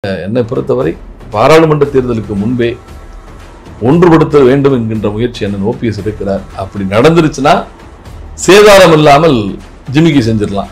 என்னை பொறுத்தவரை பாராளுமன்ற தேர்தலுக்கு முன்பே ஒன்றுபடுத்த வேண்டும் என்கின்ற முயற்சி அண்ணன் ஓபிஎஸ் எடுக்கிறார் அப்படி நடந்துருச்சுன்னா சேதாரம் இல்லாமல் ஜிமிக்கி செஞ்சிடலாம்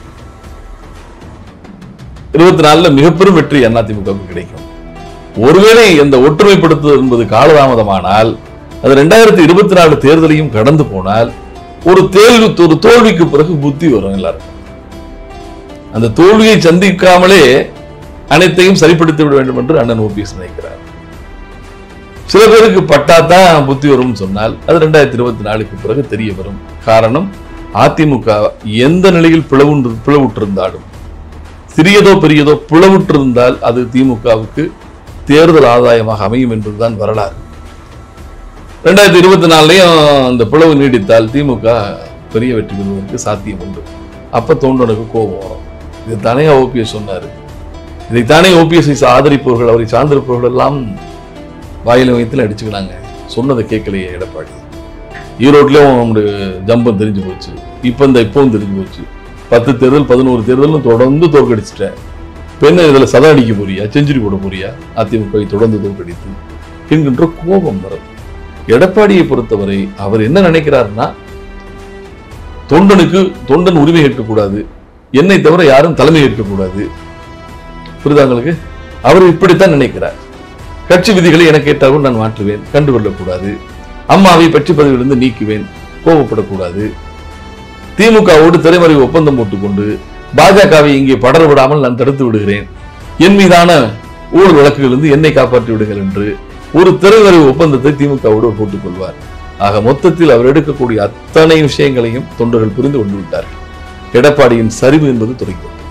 இருபத்தி நாலுல மிகப்பெரும் வெற்றி அதிமுகவுக்கு கிடைக்கும் ஒருவேளை இந்த ஒற்றுமைப்படுத்துதல் என்பது காலதாமதமானால் அது ரெண்டாயிரத்தி இருபத்தி நாலு தேர்தலையும் கடந்து போனால் ஒரு தேர்வு ஒரு தோல்விக்கு பிறகு புத்தி வரும் எல்லாருக்கும் அந்த தோல்வியை சந்திக்காமலே அனைத்தையும் சரிப்படுத்தி விட வேண்டும் என்று அண்ணன் ஓபிஎஸ் நினைக்கிறார் சில பேருக்கு பட்டாதான் புத்தி வரும்னு சொன்னால் அது ரெண்டாயிரத்தி இருபத்தி நாலுக்கு பிறகு தெரிய வரும் காரணம் அதிமுக எந்த நிலையில் பிளவுண்டு பிளவுற்றிருந்தாலும் சிறியதோ பெரியதோ பிளவுற்றிருந்தால் அது திமுகவுக்கு தேர்தல் ஆதாயமாக அமையும் என்பதுதான் வரலாறு ரெண்டாயிரத்தி இருபத்தி நாலுலயும் அந்த பிளவு நீடித்தால் திமுக பெரிய வெற்றி பெறுவதற்கு சாத்தியம் உண்டு அப்ப தோன்றனுக்கு கோபம் வரும் இது தானே ஓபிஎஸ் சொன்னாரு இதைத்தானே ஓபிஎஸ்ஐ ஆதரிப்பவர்கள் அவரை சார்ந்திருப்பவர்கள் எல்லாம் வாயில வயிற்றுல அடிச்சுக்கிறாங்க சொன்னதை கேட்கலையே எடப்பாடி ஈரோட்லயும் நம்முடைய ஜம்பம் தெரிஞ்சு போச்சு இப்போ இந்த இப்பவும் தெரிஞ்சு போச்சு பத்து தேர்தல் பதினோரு தேர்தலும் தொடர்ந்து தோற்கடிச்சிட்டேன் இப்ப என்ன இதுல சதம் அடிக்க போறியா செஞ்சுரி போட போறியா அதிமுகவை தொடர்ந்து தோற்கடித்து என்கின்ற கோபம் வரும் எடப்பாடியை பொறுத்தவரை அவர் என்ன நினைக்கிறாருன்னா தொண்டனுக்கு தொண்டன் உரிமை ஏற்கக்கூடாது என்னை தவிர யாரும் தலைமை ஏற்கக்கூடாது புரியுதா உங்களுக்கு அவர் இப்படித்தான் நினைக்கிறார் கட்சி விதிகளை எனக்கு கேட்டாலும் நான் மாற்றுவேன் கண்டுகொள்ளக்கூடாது அம்மாவை பற்றி பதவியிலிருந்து நீக்குவேன் கோபப்படக்கூடாது திமுகவோடு திரைமறைவு ஒப்பந்தம் போட்டுக்கொண்டு பாஜகவை இங்கே படர விடாமல் நான் தடுத்து விடுகிறேன் என் மீதான ஊழல் வழக்குகளிலிருந்து என்னை காப்பாற்றி விடுங்கள் என்று ஒரு திரைமறைவு ஒப்பந்தத்தை திமுகவோடு போட்டுக் கொள்வார் ஆக மொத்தத்தில் அவர் எடுக்கக்கூடிய அத்தனை விஷயங்களையும் தொண்டர்கள் புரிந்து கொண்டு விட்டார்கள் எடப்பாடியின் சரிவு என்பது தொடங்கிவிட்டது